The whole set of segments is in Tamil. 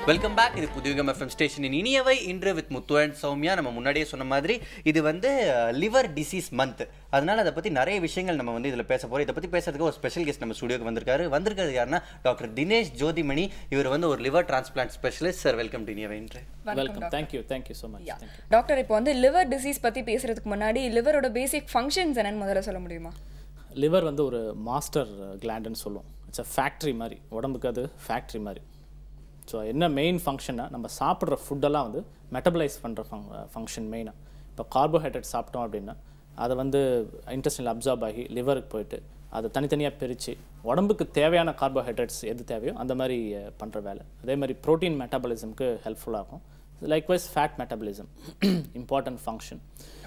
வெல்கம் பேக் இது புதுயுகம் எஃப்எம் ஸ்டேஷனின் இனியவை இன்று வித் முத்து அண்ட் சௌமியா நம்ம முன்னாடியே சொன்ன மாதிரி இது வந்து லிவர் டிசீஸ் மந்த் அதனால அதை பற்றி நிறைய விஷயங்கள் நம்ம வந்து இதில் பேச போகிறோம் இதை பற்றி பேசுறதுக்கு ஒரு ஸ்பெஷல் கெஸ்ட் நம்ம ஸ்டுடியோக்கு வந்திருக்காரு வந்திருக்கிறது யாருன்னா டாக்டர் தினேஷ் ஜோதிமணி இவர் வந்து ஒரு liver transplant specialist sir welcome to Iniyavai Indru welcome thank you thank you so much thank you doctor இப்போ வந்து லிவர் டிசீஸ் பத்தி பேசுறதுக்கு முன்னாடி லிவரோட பேசிக் ஃபங்க்ஷன்ஸ் என்னன்னு முதல்ல சொல்ல முடியுமா லிவர் வந்து ஒரு மாஸ்டர் கிளாண்டுன்னு சொல்லுவோம் இட்ஸ் அ ஃபேக்ட்ரி மாதிரி உடம்புக்கு அது ஃபேக்ட்ரி மாதிரி ஸோ என்ன மெயின் ஃபங்க்ஷன்னா நம்ம சாப்பிட்ற ஃபுட்டெல்லாம் வந்து மெட்டபலைஸ் பண்ணுற ஃபங் ஃபங்க்ஷன் மெயினாக இப்போ கார்போஹைட்ரேட் சாப்பிட்டோம் அப்படின்னா அதை வந்து இன்டெஸ்டினில் அப்சார்ப் ஆகி லிவருக்கு போயிட்டு அதை தனித்தனியாக பிரித்து உடம்புக்கு தேவையான கார்போஹைட்ரேட்ஸ் எது தேவையோ அந்த மாதிரி பண்ணுற வேலை அதே மாதிரி ப்ரோட்டீன் மெட்டபாலிசம்க்கு ஹெல்ப்ஃபுல்லாகும் likewise fat metabolism important function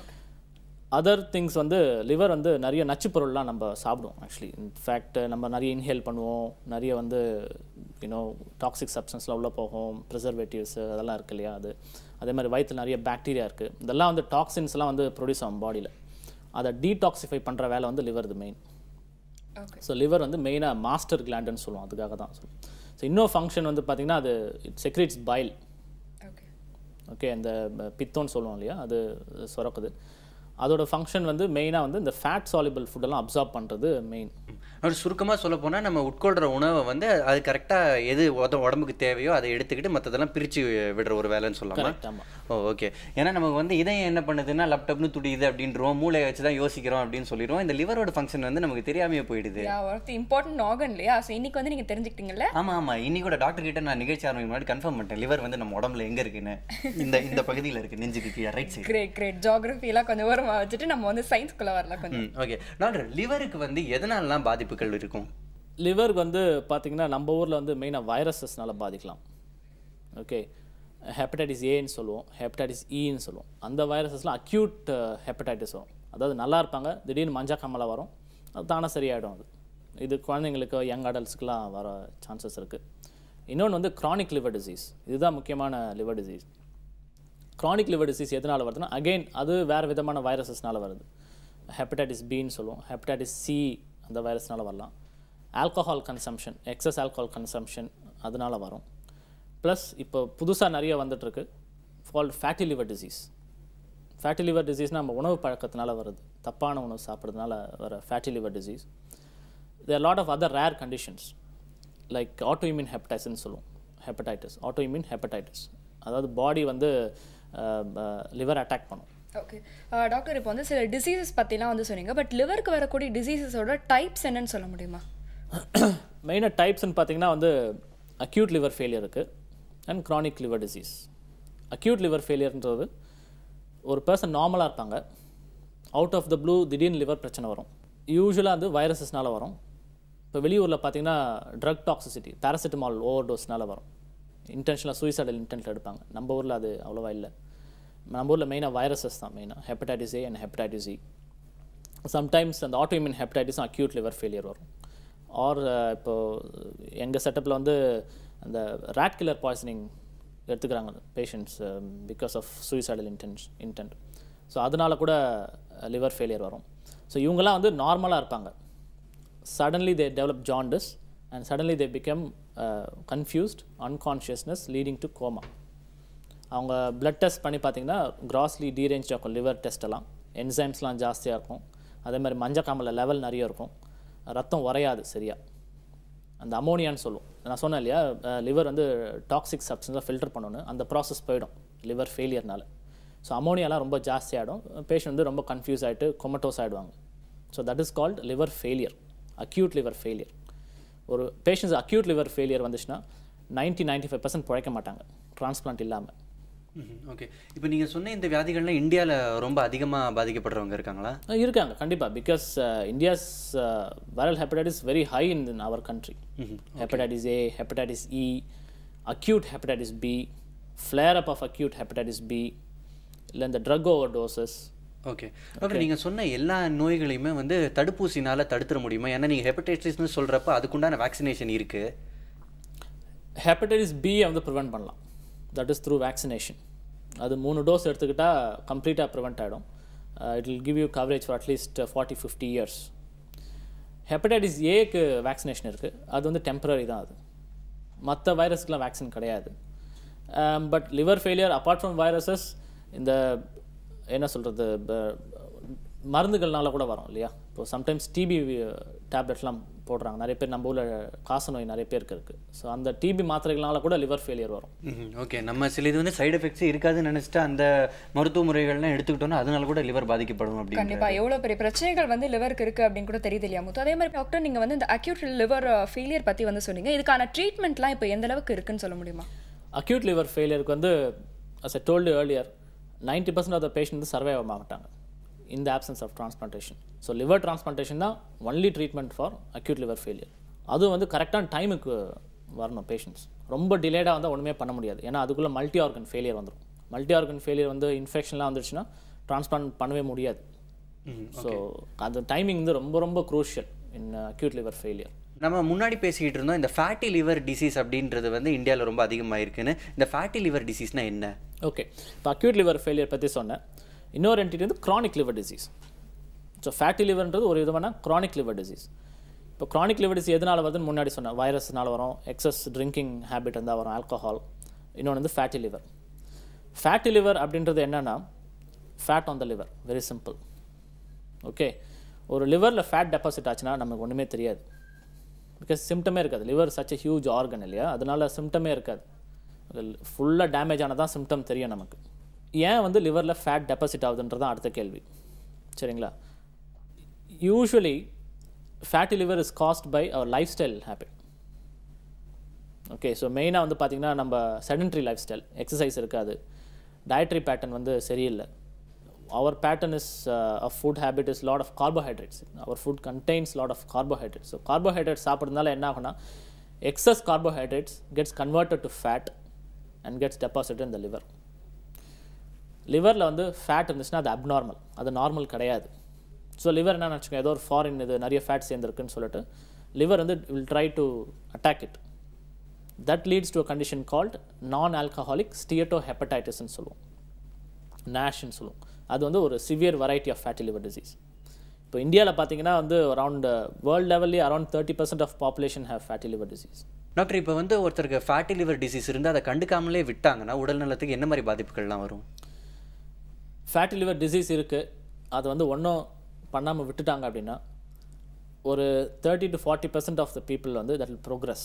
other things வந்து லிவர் வந்து நிறைய நச்சு பொருள்லாம் நம்ம சாப்பிடுவோம் ஆக்சுவலி இன்ஃபேக்ட் நம்ம நிறைய இன்ஹேல் பண்ணுவோம் நிறைய வந்து யூனோ டாக்ஸிக் சப்ஸ்டன்ஸ்லாம் உள்ளே போகும் ப்ரிசர்வேட்டிவ்ஸ் அதெல்லாம் இருக்கு இல்லையா அது அதே மாதிரி வயிற்றில் நிறைய பாக்டீரியா இருக்குது இதெல்லாம் வந்து டாக்ஸின்ஸ்லாம் வந்து ப்ரொடியூஸ் ஆகும் பாடியில் அதை டீடாக்சிஃபை பண்ணுற வேலை வந்து லிவர் இது மெயின் ஓகே ஸோ லிவர் வந்து மெயினாக மாஸ்டர் கிளாண்டுன்னு சொல்லுவோம் அதுக்காக தான் சொல்லுவோம் ஸோ இன்னொரு ஃபங்க்ஷன் வந்து பார்த்திங்கன்னா அது it secretes bile okay okay இந்த பித்தோன்னு சொல்லுவோம் இல்லையா அது சுரக்குது அதோட ஃபங்க்ஷன் வந்து மெயினாக வந்து இந்த ஃபேட் சாலிபிள் ஃபுட்டெல்லாம் அப்சார்ப் பண்ணுறது மெயின் அவர் சுருக்கமாக சொல்ல போனால் நம்ம உட்கொள்கிற உணவை வந்து அது கரெக்டாக எது உத- உடம்புக்கு தேவையோ அதை எடுத்துக்கிட்டு மற்றதெல்லாம் பிரித்து விடுற ஒரு வேலைன்னு சொல்லலாமா கரெக்ட் ஆமாம் ஓ ஓகே ஏன்னா நமக்கு வந்து இதயம் என்ன பண்ணுதுன்னா லேப்டாப்னு துடியுது அப்படின்றோம் மூளையை வச்சு தான் யோசிக்கிறோம் அப்படின்னு சொல்லிடுவோம் இந்த லிவரோட ஃபங்க்ஷன் வந்து நமக்கு தெரியாமையே போயிடுது yeah one of the important organ இல்லையா ஸோ இன்னைக்கு வந்து நீங்க தெரிஞ்சுக்கிட்டீங்கல்ல ஆமா ஆமா இன்னி கூட டாக்டர் கிட்ட நான் நிகழ்ச்சி ஆரம்பிக்கும் முன்னாடி கன்ஃபார்ம் பண்ணிட்டேன் லிவர் வந்து நம்ம உடம்புல எங்க இருக்குன்னு இந்த இந்த பகுதியில் இருக்கு நெஞ்சுக்கு கீழே right side great great geography எல்லாம் கொஞ்சம் ஓரமா வச்சுட்டு நம்ம வந்து சயின்ஸ்குள்ள வரலாம் கொஞ்சம் ம் ஓகே டாக்டர் லிவருக்கு வந்து எதனாலலாம் பாதிப்புகள் இருக்கும் லிவர் வந்து பார்த்திங்கன்னா நம்ம ஊரில் வந்து மெயினாக வைரஸஸ்னால பாதிக்கலாம் ஓகே ஹெப்படைட்டிஸ் ஏன்னு சொல்லுவோம் ஹெப்படைட்டிஸ் ஈன்னு சொல்லுவோம் அந்த வைரஸஸ்லாம் அக்யூட் ஹெப்படைட்டிஸ் வரும் அதாவது நல்லா இருப்பாங்க திடீர்னு மஞ்சா கம்மலை வரும் அது தானே சரியாயிடும் அது இது குழந்தைங்களுக்கு யங் அடல்ட்ஸ்க்குலாம் வர சான்சஸ் இருக்குது இன்னொன்று வந்து chronic liver disease இதுதான் முக்கியமான liver disease chronic liver disease எதனால் வருதுன்னா அகைன் அது வேறு விதமான வைரஸஸ்னால வருது ஹெப்படைட்டிஸ் பின்னு சொல்லுவோம் ஹெப்படைட்டிஸ் சி அந்த வைரஸ்னால வரலாம் alcohol consumption excess alcohol consumption அதனால வரும் ப்ளஸ் இப்போ புதுசாக நிறைய வந்துட்டுருக்கு fault fatty liver disease fatty liver டிசீஸ்னால் நம்ம உணவு பழக்கத்தினால வருது தப்பான உணவு சாப்பிட்றதுனால வர fatty liver disease there lot of other rare conditions like autoimmune ஹெப்படைட்டிஸ்னு சொல்லுவோம் ஹெப்படைட்டிஸ் ஆட்டோஇம்யூன் ஹெப்படைட்டிஸ் அதாவது பாடி வந்து லிவர் அட்டாக் பண்ணும் ஓகே டாக்டர் இப்போ வந்து சில டிசீசஸ் பத்திலாம் வந்து சொன்னீங்க பட் லிவருக்கு வரக்கூடிய டிசீசஸோட டைப்ஸ் என்னன்னு சொல்ல முடியுமா மெயினாக டைப்ஸ்னு பார்த்தீங்கன்னா வந்து அக்யூட் லிவர் ஃபெயிலியர் இருக்குது and chronic liver disease acute liver ஃபெயிலியர்ன்றது ஒரு பர்சன் நார்மலாக இருப்பாங்க அவுட் ஆஃப் த ப்ளூ திடீர்னு லிவர் பிரச்சனை வரும் யூஸ்வலாக வந்து வைரஸஸ்னால வரும் இப்போ வெளியூரில் பார்த்தீங்கன்னா ட்ரக் டாக்ஸிசிட்டி பேராசிட்டமால் ஓவர் டோஸ்னால வரும் இன்டென்ஷனலாக சூசைடல் இன்டென்ட்டில் எடுப்பாங்க நம்ம ஊரில் அது அவ்வளோவா இல்லை நம்ம ஊரில் மெயினாக வைரஸஸ் தான் மெயினாக hepatitis A and hepatitis E sometimes அந்த ஆட்டோஇம்யூன் ஹெப்படைட்டிஸும் அக்யூட் லிவர் ஃபெயிலியர் வரும் ஆர் இப்போ எங்கள் செட்டப்பில் வந்து அந்த ரேட் கில்லர் பாய்சனிங் எடுத்துக்கிறாங்க patients because of suicidal intense intent so அதனால கூட லிவர் ஃபெயிலியர் வரும் ஸோ இவங்கெல்லாம் வந்து நார்மலாக இருப்பாங்க suddenly they develop jaundice and suddenly they become confused unconsciousness leading to coma அவங்க பிளட் டெஸ்ட் பண்ணி பார்த்தீங்கன்னா கிராஸ்லி டீரேஞ்ச் இருக்கும் லிவர் டெஸ்ட் எல்லாம் என்சைம்ஸ்லாம் ஜாஸ்தியாக இருக்கும் அதே மாதிரி மஞ்சக்காமல லெவல் நிறைய இருக்கும் ரத்தம் உறையாது சரியா அந்த அமோனியான்னு சொல்லுவோம் நான் சொன்னேன் இல்லையா லிவர் வந்து டாக்ஸிக் சப்ஸ்டன்ஸாக ஃபில்டர் பண்ணணும் அந்த ப்ராசஸ் போயிடும் லிவர் ஃபெயிலியர்னால ஸோ அமோனியாலாம் ரொம்ப ஜாஸ்தியாகிடும் பேஷண்ட் வந்து ரொம்ப கன்ஃபியூஸ் ஆகிட்டு கொமட்டோஸ் ஆகிடுவாங்க so that is called liver failure acute liver failure ஒரு பேஷண்ட்ஸ் அக்யூட் லிவர் ஃபெயிலியர் வந்துச்சுன்னா 90 95% ஃபைவ் பர்சன்ட் பிழைக்க மாட்டாங்க டிரான்ஸ்பிளான்ட் இல்லாமல் ஓகே இப்போ நீங்கள் சொன்ன இந்த வியாதிகள்லாம் இந்தியாவில் ரொம்ப அதிகமாக பாதிக்கப்படுறவங்க இருக்காங்களா அஹ் இருக்காங்க கண்டிப்பாக because India's viral hepatitis very high in in our country hepatitis A hepatitis E acute hepatitis B flare up of acute hepatitis B இல்லை இந்த drug over doses okay doctor நீங்கள் சொன்ன எல்லா நோய்களையுமே வந்து தடுப்பூசினால தடுத்துட முடியுமா ஏன்னா நீங்கள் ஹெப்படைட்டிஸ்னு சொல்கிறப்ப அதுக்குண்டான வேக்சினேஷன் இருக்குது ஹெப்படைட்டிஸ் பியை வந்து ப்ரிவெண்ட் பண்ணலாம் தட் இஸ் த்ரூ வேக்சினேஷன் அது மூணு டோஸ் எடுத்துக்கிட்டால் கம்ப்ளீட்டாக ப்ரிவெண்ட் ஆகிடும் it will give you coverage for at least forty fifty years hepatitis ஏக்கு வேக்சினேஷன் இருக்குது அது வந்து டெம்பரரி தான் அது மற்ற வைரஸ்க்குலாம் வேக்சின் கிடையாது but liver failure apart from viruses இந்த என்ன சொல்கிறது மருந்துகள்னால கூட வரும் இல்லையா இப்போ சம்டைம்ஸ் டிபி டேப்லெட்ஸ்லாம் போடுறாங்க நிறைய பேர் நம்ம ஊரில் காச நோய் நிறைய பேருக்கு இருக்குது ஸோ அந்த டிபி மாத்திரைகள்னால கூட லிவர் ஃபெயிலியர் வரும் ஓகே நம்ம சில இது வந்து சைடு எஃபெக்ட்ஸ் இருக்காதுன்னு நினச்சிட்டு அந்த மருத்துவ முறைகள்லாம் எடுத்துக்கிட்டோம்னா அதனால கூட லிவர் பாதிக்கப்படும் அப்படின்னு கண்டிப்பா எவ்வளவு பெரிய பிரச்சனைகள் வந்து லிவருக்கு இருக்கு அப்படின்னு கூட தெரியுது இல்லையா முத்து அதே மாதிரி டாக்டர் நீங்க வந்து இந்த அக்யூட் லிவர் ஃபெயிலியர் பத்தி வந்து சொன்னீங்க இதுக்கான ட்ரீட்மெண்ட்லாம் இப்போ எந்த அளவுக்கு இருக்குன்னு சொல்ல முடியுமா அக்யூட் லிவர் ஃபெயிலியருக்கு வந்து as a told earlier ninety percent of the patient வந்து சர்வே ஆக மாட்டாங்க இந்த absence of transplantation so liver transplantation தான் only treatment for acute liver failure அதுவும் வந்து கரெக்டான டைமுக்கு வரணும் பேஷண்ட்ஸ் ரொம்ப டிலேடாக வந்தால் ஒன்றுமே பண்ண முடியாது ஏன்னா அதுக்குள்ளே மல்டி ஆர்கன் ஃபெயிலியர் வந்துடும் மல்டி ஆர்கன் ஃபெயிலியர் வந்து இன்ஃபெக்ஷன்லாம் வந்துருச்சுன்னா டிரான்ஸ்பிளான்ட் பண்ணவே முடியாது ஸோ அந்த டைமிங் வந்து ரொம்ப ரொம்ப crucial in acute liver failure நம்ம முன்னாடி பேசிக்கிட்டு இருந்தோம் இந்த ஃபேட்டி லிவர் டிசீஸ் அப்படின்றது வந்து இந்தியாவில் ரொம்ப அதிகமாக இருக்குன்னு இந்த ஃபேட்டி லிவர் டிசீஸ்னா என்ன ஓகே இப்போ அக்யூட் லிவர் ஃபெயிலியர் பற்றி சொன்னேன் இன்னொரு என்டிட்டி வந்து chronic liver disease so fatty லிவர்ன்றது ஒரு விதமான க்ரானிக் லிவர் டிசீஸ் இப்போ க்ரானிக் லிவர் டிசீஸ் எதனால் வருதுன்னு முன்னாடி சொன்னேன் வைரஸ்னால வரும் எக்ஸஸ் ட்ரிங்கிங் ஹேபிட் இருந்தால் வரும் ஆல்கஹால் இன்னொன்று வந்து ஃபேட்டி லிவர் ஃபேட்டி லிவர் அப்படின்றது என்னென்னா fat on the liver very simple okay ஒரு லிவரில் ஃபேட் டெபாசிட் ஆச்சுன்னா நமக்கு ஒன்றுமே தெரியாது பிகாஸ் சிம்டமே இருக்காது liver such a huge organ இல்லையா அதனால சிம்டமே இருக்காது ஃபுல்லாக டேமேஜ் ஆனால் தான் சிம்டம் தெரியும் நமக்கு ஏன் வந்து லிவரில் ஃபேட் டெபாசிட் ஆகுதுன்றது தான் அடுத்த கேள்வி சரிங்களா usually fatty liver is caused by our life style habit okay so மெயினாக வந்து பார்த்திங்கன்னா நம்ம செடன்ட்ரி லைஃப் ஸ்டைல் எக்ஸசைஸ் இருக்காது டயட்ரி பேட்டர்ன் வந்து சரியில்லை our pattern is uh, of food habit is lot of carbohydrates our food contains lot of carbohydrates so carbohydrates சாப்பிட்றதுனால என்ன ஆகும்னா excess carbohydrates gets converted to fat and gets deposited in the liver லிவரில் வந்து ஃபேட் இருந்துச்சுன்னா அது அப்நார்மல் அது நார்மல் கிடையாது ஸோ லிவர் என்ன நினச்சிக்கோ ஏதோ ஒரு ஃபாரின் இது நிறைய ஃபேட் சேர்ந்துருக்குன்னு சொல்லிட்டு லிவர் வந்து will try to attack it that leads to a condition called non alcoholic ஸ்டியட்டோ ஹெப்படைட்டிஸ்ன்னு சொல்லுவோம் நேஷ்ன்னு சொல்லுவோம் அது வந்து ஒரு severe variety of fatty liver disease இப்போ இந்தியாவில் பார்த்தீங்கன்னா வந்து அரௌண்ட் வேர்ல்டு லெவல்லே around thirty percent of population have fatty liver disease doctor இப்போ வந்து ஒருத்தருக்கு ஃபேட்டி லிவர் டிசீஸ் இருந்து அதை கண்டுக்காமலே விட்டாங்கன்னா உடல் நலத்துக்கு என்ன மாதிரி பாதிப்புகள்லாம் வரும் ஃபேட்டி லிவர் டிசீஸ் இருக்குது அது வந்து ஒன்றும் பண்ணாமல் விட்டுட்டாங்க அப்படின்னா ஒரு thirty to forty percent of the people வந்து that will progress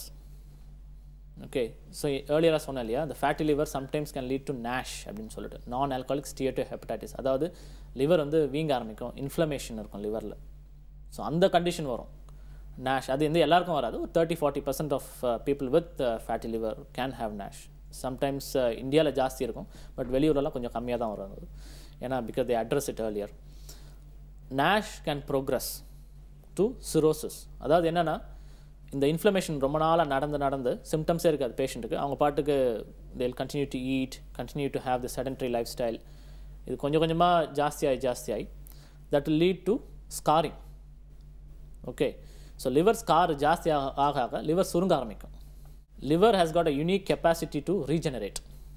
okay so ஏர்லியராக சொன்னேன் இல்லையா இந்த fatty liver sometimes can lead to NASH அப்படின்னு சொல்லிட்டு நான் ஆல்காலிக் ஸ்டியட்டோ ஹெப்படைட்டிஸ் அதாவது லிவர் வந்து வீங்க ஆரம்பிக்கும் இன்ஃப்ளமேஷன் இருக்கும் லிவரில் ஸோ அந்த கண்டிஷன் வரும் நேஷ் அது வந்து எல்லாருக்கும் வராது ஒரு thirty forty percent of people with fatty liver can have NASH sometimes இந்தியாவில் ஜாஸ்தி இருக்கும் பட் வெளியூர்லலாம் கொஞ்சம் கம்மியாக தான் வரும் அது ஏன்னா because they address it earlier NASH can progress to cirrhosis அதாவது என்னென்னா இந்த இன்ஃப்ளமேஷன் ரொம்ப நாளாக நடந்து நடந்து சிம்டம்ஸே இருக்காது பேஷண்ட்டுக்கு அவங்க பாட்டுக்கு they'll continue to eat continue to have the sedentary life style இது கொஞ்சம் கொஞ்சமாக ஜாஸ்தியாகி ஜாஸ்தியாகி that will lead to scarring okay so liver scar ஜாஸ்தி ஆக ஆக ஆக லிவர் சுருங்க ஆரம்பிக்கும் liver has got a unique capacity to regenerate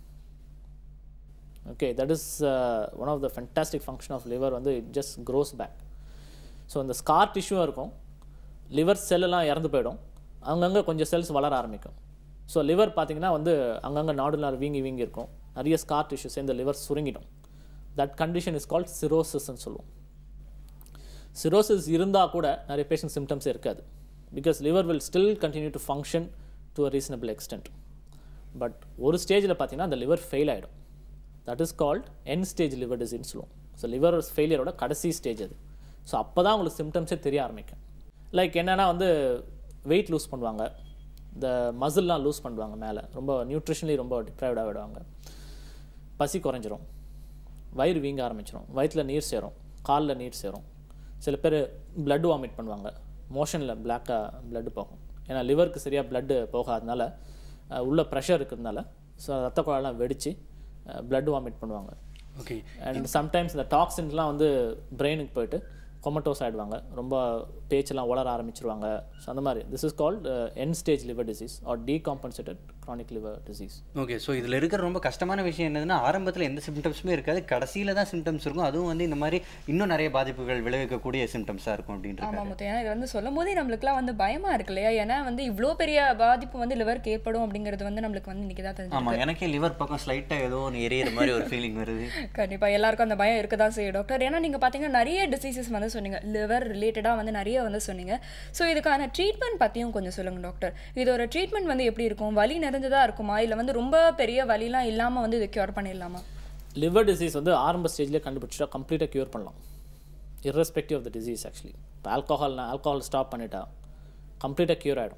okay that is one of the fantastic function of liver வந்து it just grows back so இந்த ஸ்கார் டிஷ்யூவும் இருக்கும் லிவர் செல்லெல்லாம் இறந்து போயிடும் அங்கங்கே கொஞ்சம் செல்ஸ் வளர ஆரம்பிக்கும் ஸோ லிவர் பார்த்தீங்கன்னா வந்து அங்கங்கே நாடுல வீங்கி வீங்கி இருக்கும் நிறைய ஸ்கார் டிஷ்யூ சேர்ந்து லிவர் சுருங்கிடும் தட் கண்டிஷன் இஸ் கால்ட் சிரோசிஸ்ன்னு சொல்லுவோம் சிரோசிஸ் இருந்தால் கூட நிறைய பேஷண்ட் சிம்டம்ஸே இருக்காது because liver will still continue to function to a reasonable extent but ஒரு ஸ்டேஜில் பார்த்தீங்கன்னா அந்த லிவர் ஃபெயில் ஆகிடும் that is called end stage liver டிசீன்னு சொல்லுவோம் ஸோ லிவர் ஃபெயிலியரோட கடைசி ஸ்டேஜ் அது ஸோ அப்போ தான் உங்களுக்கு சிம்டம்ஸே தெரிய ஆரம்பிக்கும் லைக் என்னென்னா வந்து வெயிட் லூஸ் பண்ணுவாங்க இந்த மசில்லாம் லூஸ் பண்ணுவாங்க மேலே ரொம்ப நியூட்ரிஷனலி ரொம்ப டிப்ரைவ்டாக விடுவாங்க பசி குறைஞ்சிரும் வயிறு வீங்க ஆரம்பிச்சிடும் வயிற்றில் நீர் சேரும் காலில் நீர் சேரும் சில பேர் blood வாமிட் பண்ணுவாங்க மோஷனில் பிளாக்காக blood போகும் ஏன்னா லிவருக்கு சரியாக blood போகாதனால அஹ், உள்ள ப்ரெஷர் இருக்கிறதுனால ஸோ ரத்த குழாயெல்லாம் வெடித்து blood வாமிட் பண்ணுவாங்க ஓகே அண்ட் சம்டைம்ஸ் இந்த டாக்ஸின்ஸ்லாம் வந்து பிரெயினுக்கு போயிட்டு கொமட்டோஸ் ஆகிடுவாங்க ரொம்ப பேச்செல்லாம் உளர ஆரம்பிச்சிருவாங்க ஸோ அந்த மாதிரி this is called end stage liver disease or decompensated chronic liver disease okay so இதில் இருக்கிற ரொம்ப கஷ்டமான விஷயம் என்னதுன்னா ஆரம்பத்தில் எந்த சிம்டம்ஸுமே இருக்காது கடைசியில் தான் சிம்டம்ஸ் இருக்கும் அதுவும் வந்து இந்த மாதிரி இன்னும் நிறைய பாதிப்புகள் விளைவிக்கக்கூடிய சிம்டம்ஸாக இருக்கும் அப்படின்ட்டு ஆமா முத்து ஏன்னா இது வந்து சொல்லும் போதே நம்மளுக்குலாம் வந்து பயமா இருக்கு இல்லையா ஏன்னா வந்து இவ்வளோ பெரிய பாதிப்பு வந்து லிவருக்கு ஏற்படும் அப்படிங்கிறது வந்து நம்மளுக்கு வந்து இன்னைக்கு தான் தெரிஞ்சு ஆமாம் எனக்கே லிவர் பக்கம் ஸ்லைட்டாக ஏதோ ஒன்று எரியற மாதிரி ஒரு ஃபீலிங் வருது கண்டிப்பா எல்லாருக்கும் அந்த பயம் இருக்க தான் செய்யும் டாக்டர் ஏன்னா நீங்க பாத்தீங்கன்னா நிறைய டிசீசஸ் வந்து சொன்னீங்க லிவர் ரிலேட்டடா வந்து நிறைய வந்து சொன்னீங்க ஸோ இதுக்கான ட்ரீட்மெண்ட் பத்தியும் கொஞ்சம் சொல்லுங்க டாக்டர் இதோட ட்ரீட்மெண்ட் வந்து எப்படி இருக்கும் வலி நிறைஞ்சதா இருக்குமா இல்ல வந்து ரொம்ப பெரிய வலிலாம் இல்லாம வந்து இதை கியூர் பண்ணிடலாமா லிவர் டிசீஸ் வந்து ஆரம்ப ஸ்டேஜ்லேயே கண்டுபிடிச்சா கம்ப்ளீட்டாக க்யூர் பண்ணலாம் irrespective of the disease actually இப்போ ஆல்கோஹால் ஆல்கோஹால் ஸ்டாப் பண்ணிட்டா கம்ப்ளீட்டாக க்யூர் ஆகிடும்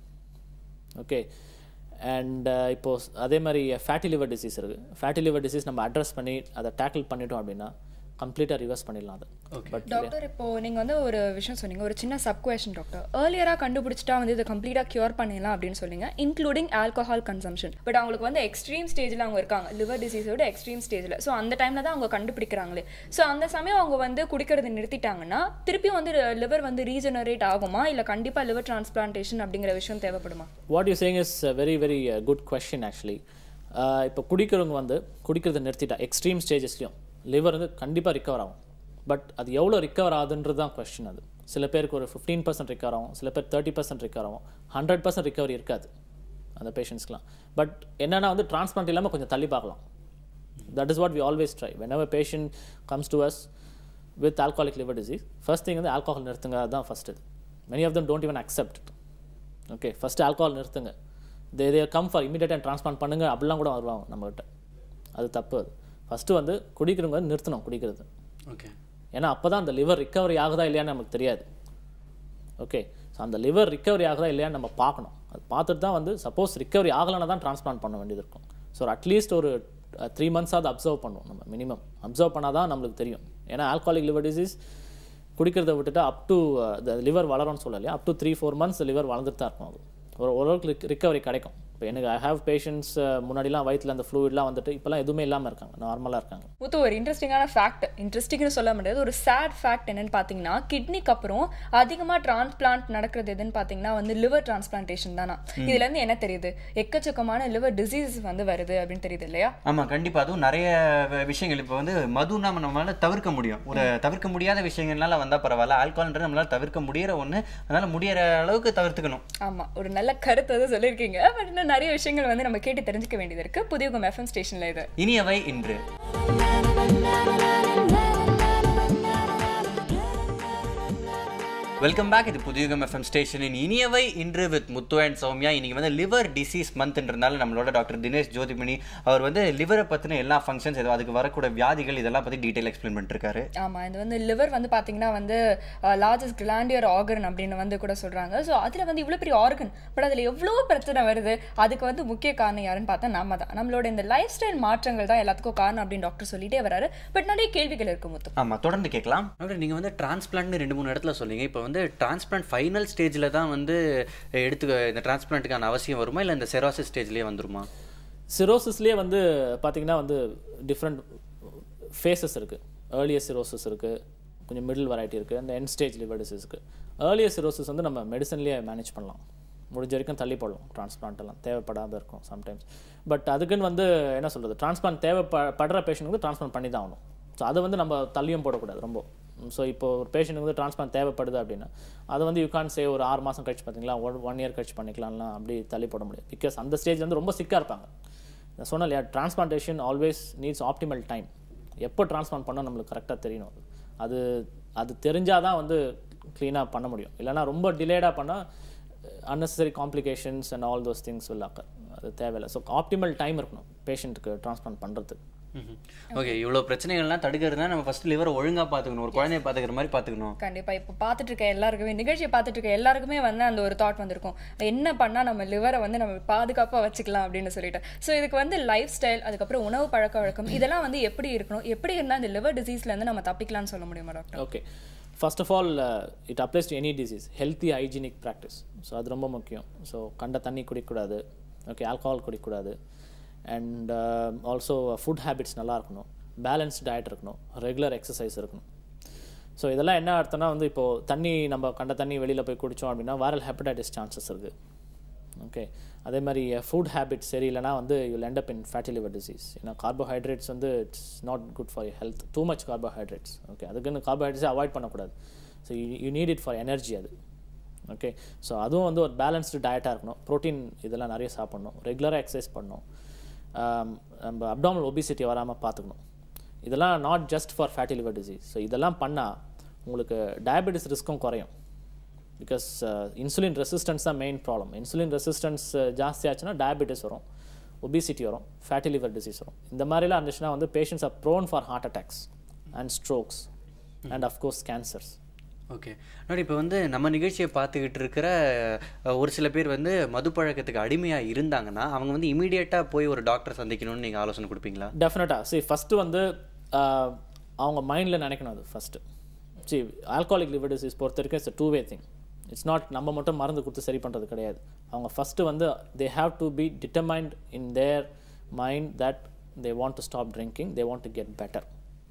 ஓகே அண்ட் இப்போது அதே மாதிரி ஃபேட்டி லிவர் டிசீஸ் இருக்குது ஃபேட்டி லிவர் டிசீஸ் நம்ம அட்ரஸ் பண்ணி அதை டேக்கிள் பண்ணிட்டோம் அப்படின்னா கம்ப்ளீட்டாக ரிவர்ஸ் பண்ணிடலாம் அது பட் டாக்டர் இப்போ நீங்க வந்து ஒரு விஷயம் சொன்னீங்க ஒரு சின்ன சப் கொஷன் டாக்டர் ஏர்லியரா கண்டுபிடிச்சிட்டா வந்து இதை கம்ப்ளீட்டா கியூர் பண்ணிடலாம் அப்படின்னு சொன்னீங்க இன்க்ளூடிங் ஆல்கஹால் கன்சம்ஷன் பட் அவங்களுக்கு வந்து எக்ஸ்ட்ரீம் ஸ்டேஜ்ல அவங்க இருக்காங்க லிவர் டிசீஸோட எக்ஸ்ட்ரீம் ஸ்டேஜ்ல ஸோ அந்த டைம்ல தான் அவங்க கண்டுபிடிக்கிறாங்களே ஸோ அந்த சமயம் அவங்க வந்து குடிக்கிறது நிறுத்திட்டாங்கன்னா திருப்பி வந்து லிவர் வந்து ரீஜெனரேட் ஆகுமா இல்ல கண்டிப்பா லிவர் டிரான்ஸ்பிளான்டேஷன் அப்படிங்கிற விஷயம் தேவைப்படுமா what you saying is very very good question actually இப்போ குடிக்கிறவங்க வந்து குடிக்கிறத நிறுத்திட்டா எக்ஸ்ட்ரீம் ஸ்டேஜஸ்லையும் லிவர் வந்து கண்டிப்பாக ரிகவர் ஆகும் பட் அது எவ்வளோ ரிகவர் ஆகுதுன்றது தான் கொஸ்டின் அது சில பேருக்கு ஒரு ஃபிஃப்டீன் பர்சன்ட் ரிகவர் ஆகும் சில பேர் தேர்ட்டி பர்சன்ட் ரிகவர் ஆகும் ஹண்ட்ரட் பர்சன்ட் ரிகவரி இருக்காது அந்த பேஷண்ட்ஸ்க்குலாம் பட் என்னென்னா வந்து டிரான்ஸ்பிளான்ட் இல்லாமல் கொஞ்சம் தள்ளி பார்க்கலாம் that is what we always try whenever patient comes to us with alcoholic liver disease first thing வந்து ஆல்கோஹால் நிறுத்துங்க அதுதான் ஃபர்ஸ்ட் இது many of them don't even accept okay first alcohol நிறுத்துங்க they they come for immediate and transplant பண்ணுங்க அப்படிலாம் கூட வருவாங்க நம்மகிட்ட அது தப்பு அது ஃபஸ்ட்டு வந்து குடிக்கிறவங்க வந்து நிறுத்தணும் குடிக்கிறது ஓகே ஏன்னா அப்போ தான் அந்த லிவர் ரிக்கவரி ஆகுதா இல்லையான்னு நமக்கு தெரியாது ஓகே ஸோ அந்த லிவர் ரிக்கவரி ஆகுதா இல்லையான்னு நம்ம பார்க்கணும் அது பார்த்துட்டு தான் வந்து சப்போஸ் ரிக்கவரி ஆகலைன்னா தான் ட்ரான்ஸ்பிளான்ட் பண்ண வேண்டியது இருக்கும் ஸோ அட்லீஸ்ட் ஒரு த்ரீ மந்த்ஸாவது அப்சர்வ் பண்ணுவோம் நம்ம மினிமம் அப்சர்வ் பண்ணால் தான் நம்மளுக்கு தெரியும் ஏன்னா ஆல்காலிக் லிவர் டிசீஸ் குடிக்கிறத விட்டுட்டு அப் டு லிவர் வளரும்னு சொல்லலையா up to three four months liver வளர்ந்துட்டு தான் இருக்கும் அது ஒரு ஓரளவுக்கு ரிக்கவரி கிடைக்கும் இப்போ எனக்கு ஐ ஹேவ் பேஷண்ட்ஸ் முன்னாடிலாம் வயிற்றில் அந்த ஃப்ளூயிட்லாம் வந்துட்டு இப்போலாம் எதுவுமே இல்லாமல் இருக்காங்க நார்மலாக இருக்காங்க முத்து ஒரு இன்ட்ரெஸ்டிங்கான ஃபேக்ட் இன்ட்ரெஸ்டிங்னு சொல்ல முடியாது ஒரு சேட் ஃபேக்ட் என்னன்னு பார்த்தீங்கன்னா கிட்னிக்கு அப்புறம் அதிகமாக டிரான்ஸ்பிளான்ட் நடக்கிறது எதுன்னு பார்த்தீங்கன்னா வந்து லிவர் டிரான்ஸ்பிளான்டேஷன் தானா இதுல இருந்து என்ன தெரியுது எக்கச்சக்கமான லிவர் டிசீஸ் வந்து வருது அப்படின்னு தெரியுது இல்லையா ஆமாம் கண்டிப்பாக அதுவும் நிறைய வ- விஷயங்கள் இப்போ வந்து மதுனா நம்மளால தவிர்க்க முடியும் ஒரு தவிர்க்க முடியாத விஷயங்கள்னால வந்தால் பரவாயில்ல ஆல்கோல்ன்றது நம்மளால தவிர்க்க முடியற ஒன்று அதனால முடியற அளவுக்கு தவிர்த்துக்கணும் ஆமா ஒரு நல்ல கருத்து வந்து சொல்லியிருக்கீங்க பட் இன்னும் நிறைய விஷயங்கள் வந்து நம்ம கேட்டு தெரிஞ்சுக்க வேண்டியது இருக்கு புதிய எஃப்எம் ஸ்டேஷன்ல இது இனியவை இன்று வெல்கம் பேக் இது புதியுகம் எஃப்எம் ஸ்டேஷனின் இனியவை இன்று வித் முத்து அண்ட் சௌமியா இன்னைக்கு வந்து லிவர் டிசீஸ் மந்த்ன்றனால நம்மளோட டாக்டர் தினேஷ் ஜோதிமணி அவர் வந்து லிவரை பற்றின எல்லா ஃபங்க்ஷன்ஸ் ஏதோ அதுக்கு வரக்கூடிய வியாதிகள் இதெல்லாம் பற்றி டீட்டெயில் எக்ஸ்பிளைன் பண்ணிருக்காரு ஆமா இது வந்து லிவர் வந்து பாத்தீங்கன்னா வந்து லார்ஜஸ்ட் கிளாண்டியர் ஆர்கன் அப்படின்னு வந்து கூட சொல்றாங்க ஸோ அதுல வந்து இவ்வளவு பெரிய ஆர்கன் பட் அதுல எவ்வளவு பிரச்சனை வருது அதுக்கு வந்து முக்கிய காரணம் யாருன்னு பார்த்தா நாம தான் நம்மளோட இந்த லைஃப் ஸ்டைல் மாற்றங்கள் தான் எல்லாத்துக்கும் காரணம் அப்படின்னு டாக்டர் சொல்லிட்டே வராரு பட் நிறைய கேள்விகள் இருக்கு முத்து ஆமாம் தொடர்ந்து கேட்கலாம் டாக்டர் நீங்கள் வந்து டிரான்ஸ்பிளான்ட்னு ரெண்டு மூணு இடத்துல சொன்னீங்க இப்போ வந்து டிரான்ஸ்பிளான்ட் ஃபைனல் ஸ்டேஜில் தான் வந்து எடுத்து இந்த டிரான்ஸ்பிளான்ட்டுக்கான அவசியம் வருமா இல்லை இந்த செராசிஸ் ஸ்டேஜ்லேயே வந்துருமா சிரோசிஸ்லேயே வந்து பார்த்தீங்கன்னா வந்து டிஃப்ரெண்ட் ஃபேஸஸ் இருக்குது ஏர்லியர் சிரோசிஸ் இருக்குது கொஞ்சம் மிடில் வெரைட்டி இருக்குது அந்த என் ஸ்டேஜ் லிவர் டிசீஸ்க்கு ஏர்லியர் சிரோசிஸ் வந்து நம்ம மெடிசன்லேயே மேனேஜ் பண்ணலாம் முடிஞ்ச வரைக்கும் தள்ளி போடலாம் transplant எல்லாம் தேவைப்படாத இருக்கும் சம்டைம்ஸ் பட் அதுக்குன்னு வந்து என்ன சொல்கிறது டிரான்ஸ்பிளான்ட் தேவைப்படுற பேஷண்ட் வந்து டிரான்ஸ்பிளான்ட் பண்ணி தான் ஆகணும் ஸோ அதை வந்து நம்ம தள்ளியும் போடக்கூடாது ரொம்ப ஸோ இப்போ ஒரு பேஷண்ட் வந்து டிரான்ஸ்பிளான்ட் தேவைப்படுது அப்படின்னா அது வந்து யூ கான் சே ஒரு ஆறு மாதம் கழிச்சு பார்த்தீங்களா ஒன் ஒன் இயர் கழிச்சு பண்ணிக்கலாம்லாம் அப்படி தள்ளி போட முடியாது பிகாஸ் அந்த ஸ்டேஜ் வந்து ரொம்ப சிக்காக இருப்பாங்க நான் சொன்னேன் இல்லையா transplantation always needs optimal time எப்போ டிரான்ஸ்பிளான்ட் பண்ண நம்மளுக்கு கரெக்டாக தெரியணும் அது. அது அது தெரிஞ்சால் தான் வந்து க்ளீனாக பண்ண முடியும் இல்லைன்னா ரொம்ப டிலேடாக பண்ணால் unnecessary complications and all those things will occur அது தேவையில்லை ஸோ ஆப்டிமல் டைம் இருக்கணும் பேஷண்ட்டுக்கு டிரான்ஸ்பிளான்ட் பண்ணுறதுக்கு ஓகே இவ்வளோ பிரச்சனைகள்லாம் தடுக்கிறதுனா நம்ம ஃபர்ஸ்ட் லிவரை ஒழுங்காக பார்த்துக்கணும் ஒரு குழந்தைய பார்த்துக்கிற மாதிரி பார்த்துக்கணும் கண்டிப்பா இப்போ பார்த்துட்டு இருக்க எல்லாருக்குமே நிகழ்ச்சியை பார்த்துட்டு இருக்க எல்லாருக்குமே வந்து அந்த ஒரு தாட் வந்திருக்கும் என்ன பண்ணா நம்ம லிவரை வந்து நம்ம பாதுகாப்பா வச்சுக்கலாம் அப்படின்னு சொல்லிட்டு ஸோ இதுக்கு வந்து லைஃப் ஸ்டைல் அதுக்கப்புறம் உணவு பழக்க வழக்கம் இதெல்லாம் வந்து எப்படி இருக்கணும் எப்படி இருந்தால் இந்த லிவர் டிசீஸ்ல இருந்து நம்ம தப்பிக்கலாம்னு சொல்ல முடியுமா doctor okay first of all it applies to any disease healthy hygienic practice so அது ரொம்ப முக்கியம் ஸோ கண்ட தண்ணி குடிக்கக்கூடாது ஓகே ஆல்கஹால் குடிக்கக்கூடாது அண்ட் ஆல்சோ ஃபுட் ஹேபிட்ஸ் நல்லா இருக்கணும் பேலன்ஸ் டயட் இருக்கணும் ரெகுலர் எக்ஸசைஸ் இருக்கணும் ஸோ இதெல்லாம் என்ன அர்த்தம்னா வந்து இப்போது தண்ணி நம்ம கண்ட தண்ணி வெளியில் போய் குடித்தோம் அப்படின்னா வைரல் ஹெப்படைட்டிஸ் சான்சஸ் இருக்குது ஓகே அதே மாதிரி ஃபுட் ஹேபிட்ஸ் சரியில்லைனா வந்து you'll end up in fatty liver disease ஏன்னா கார்போஹைட்ரேட்ஸ் வந்து it's not good for health too much carbohydrates okay அதுக்குன்னு கார்போஹைட்ரேட்ஸை அவாய்ட் பண்ணக்கூடாது so you need it for energy அது ஓகே ஸோ அதுவும் வந்து ஒரு பேலன்ஸ்டு டயட்டாக இருக்கணும் ப்ரோட்டீன் இதெல்லாம் நிறைய சாப்பிடணும் ரெகுலராக எக்ஸசைஸ் பண்ணணும் ஆம், நம்ம அப்டாமல் ஒபிசிட்டி வராமல் பார்த்துக்கணும் இதெல்லாம் not just for fatty liver disease so இதெல்லாம் பண்ணால் உங்களுக்கு டயபெட்டிஸ் ரிஸ்க்கும் குறையும் பிகாஸ் இன்சுலின் ரெசிஸ்டன்ஸ் தான் மெயின் ப்ராப்ளம் இன்சுலின் ரெசிஸ்டன்ஸ் ஜாஸ்தியாச்சுன்னா டயபெட்டிஸ் வரும் ஒபிசிட்டி வரும் ஃபேட்டி லிவர் டிசீஸ் வரும் இந்த மாதிரிலாம் இருந்துச்சுன்னா வந்து patients are prone for heart attacks and strokes and of course cancers okay ನೋಡಿ இப்போ வந்து நம்ம நிகழ்ச்சியை பார்த்துக்கிட்டு இருக்கிற அஹ், ஒரு சில பேர் வந்து மது பழக்கத்துக்கு அடிமையாக இருந்தாங்கன்னா அவங்க வந்து இமீடியட்டாக போய் ஒரு டாக்டர் சந்திக்கணும்னு நீங்கள் ஆலோசனை கொடுப்பீங்களா டெஃபினட்டாக சரி ஃபஸ்ட்டு வந்து ஆஹ், அவங்க மைண்டில் நினைக்கணும் அது ஃபஸ்ட்டு சரி ஆல்காலிக் லிவர் டிசீஸ் பொறுத்த வரைக்கும் it's two way thing it's not நம்ம மட்டும் மருந்து கொடுத்து சரி பண்ணுறது கிடையாது அவங்க ஃபஸ்ட்டு வந்து they have to be determined in their mind that they want to stop drinking they want to get better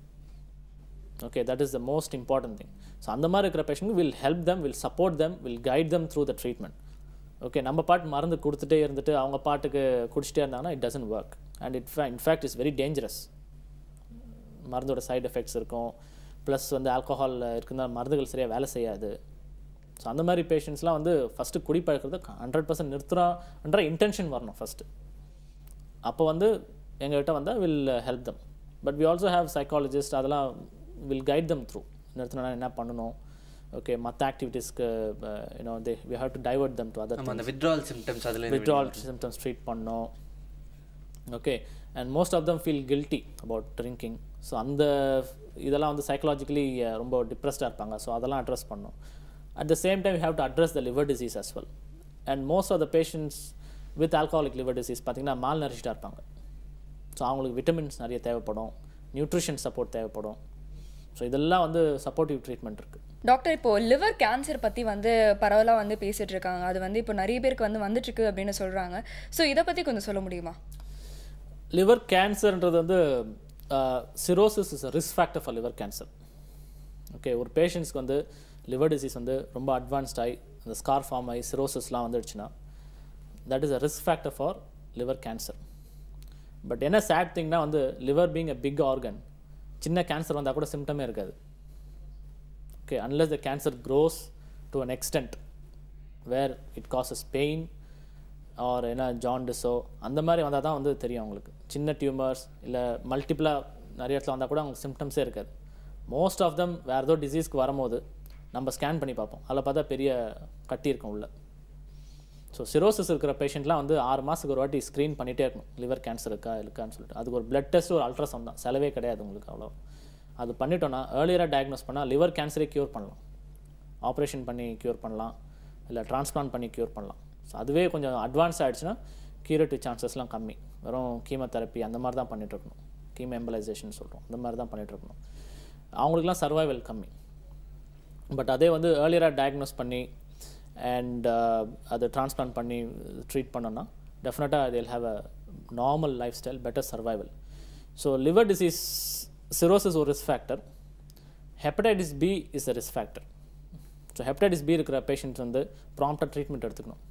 okay that is the most important thing so அந்த மாதிரி இருக்கிற patient will help them will support them will guide them through the treatment okay நம்ம பாட்டு மருந்து கொடுத்துட்டே இருந்துட்டு அவங்க பாட்டுக்கு குடிச்சிட்டே இருந்தாங்கன்னா it doesn't work and it in fact is very dangerous மருந்தோட சைடு எஃபெக்ட்ஸ் இருக்கும் ப்ளஸ் வந்து ஆல்கஹால் இருக்குன்னா மருந்துகள் சரியாக வேலை செய்யாது ஸோ அந்த மாதிரி பேஷண்ட்ஸ்லாம் வந்து ஃபஸ்ட்டு குடிப்பழக்கிறது ஹண்ட்ரட் பர்சன்ட் நிறுத்துறான்ற இன்டென்ஷன் வரணும் ஃபஸ்ட்டு அப்போ வந்து எங்ககிட்ட வந்தால் will help them but we also have psychologist அதெல்லாம் வில் கைட் தம் த்ரூ நிறுத்தினா என்ன பண்ணணும் ஓகே மற்ற ஆக்டிவிட்டீஸ்க்கு you know they we have to divert them to other நம்ம அந்த வித்ட்ரால் சிம்டம்ஸ் அதில் withdrawal symptoms treat பண்ணோம் okay and most of them feel guilty about drinking so அந்த இதெல்லாம் வந்து சைக்கலாஜிக்கலி ரொம்ப டிப்ரெஸ்டாக இருப்பாங்க ஸோ அதெல்லாம் அட்ரஸ் பண்ணோம் at the same time have to address the liver disease as well and most of the patients with alcoholic liver disease பார்த்தீங்கன்னா மால் நரிஷ்டாக இருப்பாங்க ஸோ அவங்களுக்கு விட்டமின்ஸ் நிறைய தேவைப்படும் நியூட்ரிஷன் சப்போர்ட் தேவைப்படும் ஸோ இதெல்லாம் வந்து சப்போர்ட்டிவ் ட்ரீட்மெண்ட் இருக்குது டாக்டர் இப்போ லிவர் கேன்சர் பத்தி வந்து பரவலா வந்து பேசிட்டு இருக்காங்க அது வந்து இப்போ நிறைய பேருக்கு வந்து வந்துட்டு இருக்கு அப்படின்னு சொல்றாங்க ஸோ இதை பத்தி கொஞ்சம் சொல்ல முடியுமா லிவர் கேன்சர்ன்றது வந்து cirrhosis is risk factor for liver cancer okay ஒரு பேஷண்ட்ஸ்க்கு வந்து லிவர் டிசீஸ் வந்து ரொம்ப அட்வான்ஸ்ட் ஆகி அந்த ஸ்கார் ஃபார்ம் ஆகி சிரோசிஸ்லாம் வந்துடுச்சுன்னா that is a risk factor for liver cancer but என்ன சேட் திங்னா வந்து liver being a big organ சின்ன கேன்சர் வந்தால் கூட சிம்டமே இருக்காது okay unless the cancer grows to an extent where it causes pain or என்ன ஜாண்டிஸோ அந்த மாதிரி வந்தால் தான் வந்து தெரியும் அவங்களுக்கு சின்ன டியூமர்ஸ் இல்லை மல்டிப்ளாக நிறைய இடத்துல வந்தால் கூட அவங்களுக்கு சிம்டம்ஸே இருக்காது மோஸ்ட் ஆஃப் தம் வேறு ஏதோ டிசீஸ்க்கு வரும்போது நம்ம ஸ்கேன் பண்ணி பார்ப்போம் அதில் பார்த்தா பெரிய கட்டி இருக்கும் உள்ள ஸோ சிரோசிஸ் இருக்கிற பேஷண்ட்லாம் வந்து ஆறு மாதத்துக்கு ஒரு வாட்டி ஸ்க்ரீன் பண்ணிகிட்டே இருக்கணும் லிவர் கேன்சர் இருக்கா இருக்கான்னு சொல்லிட்டு அதுக்கு ஒரு பிளட் டெஸ்ட் ஒரு அல்ட்ராசவுண்ட் தான் செலவே கிடையாது உங்களுக்கு அவ்வளோ அது பண்ணிட்டோன்னா ஏர்லியராக டயக்னோஸ் பண்ணால் லிவர் கேன்சரே க்யூர் பண்ணலாம் ஆப்ரேஷன் பண்ணி க்யூர் பண்ணலாம் இல்லை டிரான்ஸ்பிளான்ட் பண்ணி க்யூர் பண்ணலாம் ஸோ அதுவே கொஞ்சம் அட்வான்ஸ் ஆகிடுச்சுன்னா கியூரேட்டிவ் சான்சஸ்லாம் கம்மி வெறும் கீமோதெரப்பி அந்த மாதிரி தான் பண்ணிட்டு இருக்கணும் கீமோ எம்பலைசேஷன் சொல்கிறோம் அந்த மாதிரி தான் பண்ணிட்டு இருக்கணும் அவங்களுக்குலாம் சர்வைவல் கம்மி பட் அதே வந்து ஏர்லியராக டயக்னோஸ் பண்ணி அண்ட் அதை டிரான்ஸ்பிளான்ட் பண்ணி ட்ரீட் பண்ணோன்னா டெஃபினட்டாக they'll have a normal life style better survival so liver disease cirrhosis ஒரு risk factor hepatitis B is a risk factor so hepatitis B இருக்கிற பேஷண்ட்ஸ் வந்து ப்ராம்ப்டாக ட்ரீட்மெண்ட் எடுத்துக்கணும்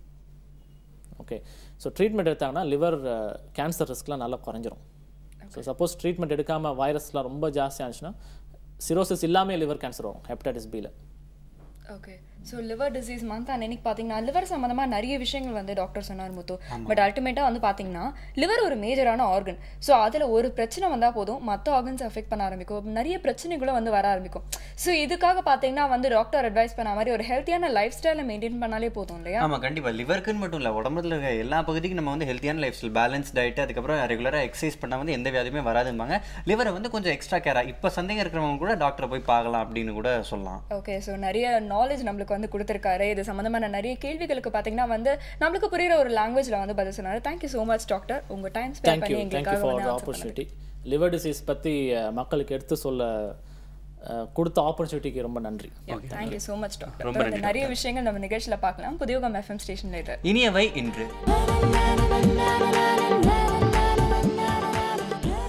ஓகே ஸோ ட்ரீட்மெண்ட் எடுத்தாங்கன்னா லிவர் கேன்சர் ரிஸ்க்லாம் நல்லா குறைஞ்சிரும் ஸோ சப்போஸ் ட்ரீட்மெண்ட் எடுக்காமல் வைரஸ்லாம் ரொம்ப ஜாஸ்தியாக இருந்துச்சுன்னா சிரோசிஸ் இல்லாமல் லிவர் கேன்சர் வரும் ஹெப்படைட்டிஸ் பியில் okay so liver disease month அன்னைக்கு பார்த்தீங்கன்னா லிவர் சம்மந்தமாக நிறைய விஷயங்கள் வந்து டாக்டர் சொன்னார் முத்து பட் அல்டிமேட்டாக வந்து பார்த்தீங்கன்னா லிவர் ஒரு மேஜரான ஆர்கன் ஸோ அதில் ஒரு பிரச்சனை வந்தால் போதும் மற்ற ஆர்கன்ஸ் அஃபெக்ட் பண்ண ஆரம்பிக்கும் நிறைய பிரச்சனைகளும் வந்து வர ஆரம்பிக்கும் ஸோ இதுக்காக பார்த்தீங்கன்னா வந்து டாக்டர் அட்வைஸ் பண்ண மாதிரி ஒரு ஹெல்த்தியான லைஃப் ஸ்டைலை மெயின்டைன் பண்ணாலே போதும் இல்லையா ஆமாம் கண்டிப்பாக லிவருக்குன்னு மட்டும் இல்லை உடம்புல இருக்க எல்லா பகுதிக்கும் நம்ம வந்து ஹெல்த்தியான லைஃப் ஸ்டைல் பேலன்ஸ் டயட் அதுக்கப்புறம் ரெகுலராக எக்ஸசைஸ் பண்ணால் வந்து எந்த வியாதியுமே வராதும்பாங்க லிவரை வந்து கொஞ்சம் எக்ஸ்ட்ரா கேராக இப்போ சந்தேகம் இருக்கிறவங்க கூட டாக்டரை போய் பார்க்கலாம் அப்படின்னு கூட சொல்லலாம் ஓகே ஸோ நிறைய நாலேஜ் நம்மளுக்கு வந்து கொடுத்துருக்காரு இது சம்மந்தமான நிறைய கேள்விகளுக்கு பார்த்தீங்கன்னா வந்து நம்மளுக்கு புரியுற ஒரு லாங்குவேஜில் வந்து பதில் சொன்னார் தேங்க்யூ ஸோ மச் டாக்டர் உங்கள் டைம் ஸ்பெண்ட் தேங்க்யூ பண்ணி தேங்க்யூ எங்களுக்காக ஃபார் வந்து answer ஆப்பர்ச்சுனிட்டி லிவர் டிசீஸ் பற்றி மக்களுக்கு எடுத்து சொல்ல அஹ், கொடுத்த ஆப்பர்ச்சுனிட்டிக்கு ரொம்ப நன்றி தேங்க்யூ ஸோ மச் டாக்டர் ரொம்ப தொடர்ந்து நிறைய விஷயங்கள் நம்ம நிகழ்ச்சியில் பார்க்கலாம் புதியோகம் எஃப்எம் ஸ்டேஷன்ல இது இனியவை இன்று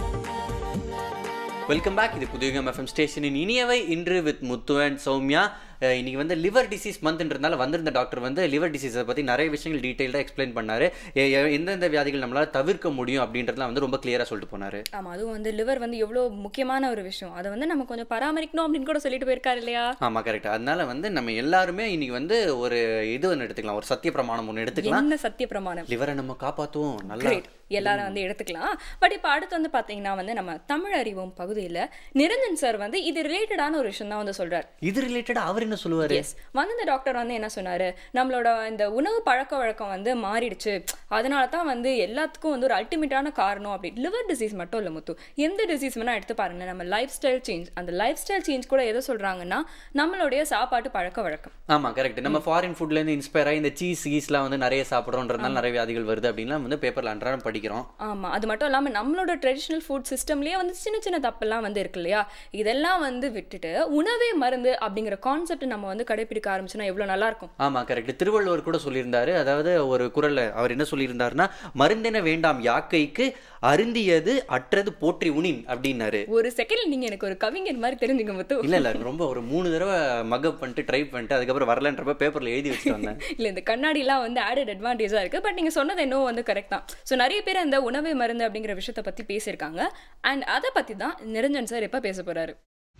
வெல்கம் பேக் இது புதியகம் எஃப்எம் ஸ்டேஷனின் இனியவை இன்று with Muthu and Sowmya ah, இன்னைக்கு வந்து லிவர் டிசீஸ் மந்த்ன்றதுனால வந்திருந்த டாக்டர் வந்து லிவர் டிசீஸை பற்றி நிறைய விஷயங்கள் டீட்டெயிலாக எக்ஸ்பிளைன் பண்ணாரு எ- எ- எந்தெந்த வியாதிகள் நம்மளால தவிர்க்க முடியும் அப்படின்றதுலாம் வந்து ரொம்ப கிளியராக சொல்லிட்டு போனாரு ஆமா அதுவும் வந்து லிவர் வந்து எவ்வளோ முக்கியமான ஒரு விஷயம் அதை வந்து நம்ம கொஞ்சம் பராமரிக்கணும் அப்படின்னு கூட சொல்லிட்டு போயிருக்காரு இல்லையா ஆமா கரெக்ட் அதனால வந்து நம்ம எல்லாருமே இன்னைக்கு வந்து ஒரு இது ஒன்று எடுத்துக்கலாம் ஒரு சத்திய பிரமாணம் ஒன்று எடுத்துக்கலாம் என்ன சத்திய பிரமாணம் லிவரை நம்ம காப்பாற்றுவோம் நல்லா கிரேட் எல்லாரும் வந்து எடுத்துக்கலாம் பட் இப்போ அடுத்து வந்து பாத்தீங்கன்னா வந்து நம்ம தமிழ் அறிவோம் பகுதியில நிரஞ்சன் சார் வந்து இது ரிலேட்டடான ஒரு விஷயம் தான் வந்து சொல்றாரு இது ரிலேட்டடாக அவர் என்ன சொல்லுவாரு எஸ் வந்து இந்த டாக்டர் வந்து என்ன சொன்னாரு நம்மளோட இந்த உணவு பழக்க வழக்கம் வந்து மாறிடுச்சு அதனால தான் வந்து எல்லாத்துக்கும் வந்து ஒரு அல்டிமேட்டான காரணம் அப்படி லிவர் டிசீஸ் மட்டும் இல்லை முத்து எந்த டிசீஸ் வேணா எடுத்து பாருங்க நம்ம லைஃப் ஸ்டைல் சேஞ்ச் அந்த லைஃப் ஸ்டைல் சேஞ்ச் கூட எதை சொல்றாங்கன்னா நம்மளுடைய சாப்பாட்டு பழக்க வழக்கம் ஆமா கரெக்ட் நம்ம ஃபாரின் ஃபுட்ல இருந்து இன்ஸ்பயர் ஆகி இந்த சீஸ் கீஸ்லாம் வந்து நிறைய சாப்பிட்றோன்றதுனால நிறைய வியாதிகள் வருது அப்படின்லாம் வந்து பேப்பர்ல அன்றாடம் படிக்கிறோம் ஆமா அது மட்டும் இல்லாம நம்மளோட ட்ரெடிஷ்னல் ஃபுட் சிஸ்டம்லயே வந்து சின்ன சின்ன தப்பெல்லாம் வந்து இருக்கு இல்லையா இதெல்லாம் வந்து விட்டுட்டு உணவே மருந்து அப்படிங்கிற கான்செப்ட் நம்ம வந்து கடைபிடிக்க ஆரம்பிச்சோன்னா எவ்வளவு நல்லா இருக்கும் ஆமா கரெக்ட் திருவள்ளுவர் கூட சொல்லியிருந்தாரு அதாவது ஒரு குரல்ல அவர் என்ன சொல்லியிருந்தாருன்னா மருந்தென வேண்டாம் யாக்கைக்கு அருந்தியது அற்றது போற்றி உணின் அப்படின்னாரு ஒரு செகண்ட்ல நீங்க எனக்கு ஒரு கவிஞர் மாதிரி தெரிஞ்சுங்க முத்து இல்ல இல்ல ரொம்ப ஒரு மூணு தடவை மக்கப் பண்ணிட்டு ட்ரை பண்ணிட்டு அதுக்கப்புறம் வரலன்றப்ப பேப்பர்ல எழுதி வச்சுட்டு வந்தேன் இல்ல இந்த கண்ணாடிலாம் வந்து ஆடட் அட்வான்டேஜா இருக்கு பட் நீங்க சொன்னது என்னவோ வந்து கரெக்ட் தான் ஸோ நிறைய பேர் அந்த உணவே மருந்து அப்படிங்கிற விஷயத்தை பத்தி பேசியிருக்காங்க அண்ட் அதை பத்தி தான் நிரஞ்சன் சார் இப்ப பேச போறாரு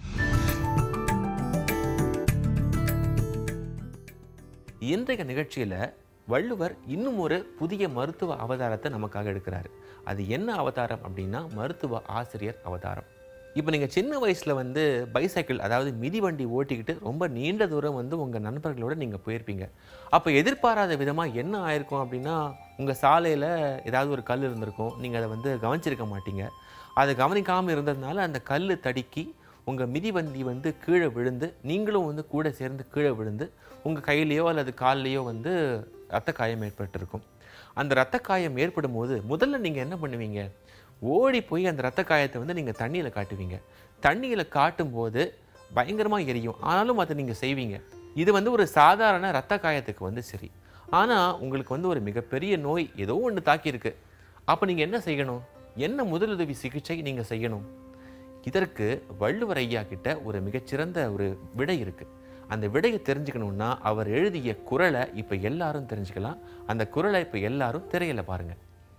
இன்றைய நிகழ்ச்சியில் வள்ளுவர் இன்னும் ஒரு புதிய மருத்துவ அவதாரத்தை நமக்காக எடுக்கிறாரு அது என்ன அவதாரம் அப்படின்னா மருத்துவ ஆசிரியர் அவதாரம் இப்போ நீங்கள் சின்ன வயசில் வந்து பைசைக்கிள் அதாவது மிதிவண்டி ஓட்டிக்கிட்டு ரொம்ப நீண்ட தூரம் வந்து உங்கள் நண்பர்களோட நீங்கள் போயிருப்பீங்க அப்போ எதிர்பாராத விதமாக என்ன ஆயிருக்கும் அப்படின்னா உங்கள் சாலையில் ஏதாவது ஒரு கல் இருந்திருக்கும் நீங்கள் அதை வந்து கவனிச்சிருக்க மாட்டீங்க அதை கவனிக்காமல் இருந்ததுனால அந்த கல் தடுக்கி உங்கள் மிதிவண்டி வந்து கீழே விழுந்து நீங்களும் வந்து கூட சேர்ந்து கீழே விழுந்து உங்கள் கையிலையோ அல்லது கால்லையோ வந்து ரத்த காயம் ஏற்பட்டிருக்கும் அந்த ரத்த காயம் ஏற்படும் போது முதல்ல நீங்கள் என்ன பண்ணுவீங்க ஓடி போய் அந்த ரத்த காயத்தை வந்து நீங்கள் தண்ணியில் காட்டுவீங்க தண்ணியில் காட்டும்போது பயங்கரமாக எரியும் ஆனாலும் அதை நீங்கள் செய்வீங்க இது வந்து ஒரு சாதாரண ரத்த காயத்துக்கு வந்து சரி ஆனால் உங்களுக்கு வந்து ஒரு மிகப்பெரிய நோய் ஏதோ ஒன்று தாக்கியிருக்கு அப்போ நீங்கள் என்ன செய்யணும் என்ன முதலுதவி சிகிச்சை நீங்கள் செய்யணும் இதற்கு வள்ளுவர் ஐயா கிட்ட ஒரு மிகச்சிறந்த ஒரு விடை இருக்கு அந்த விடையை தெரிஞ்சுக்கணும்னா அவர் எழுதிய குரலை இப்போ எல்லாரும் தெரிஞ்சுக்கலாம் அந்த குரலை இப்போ எல்லாரும் திரையில பாருங்க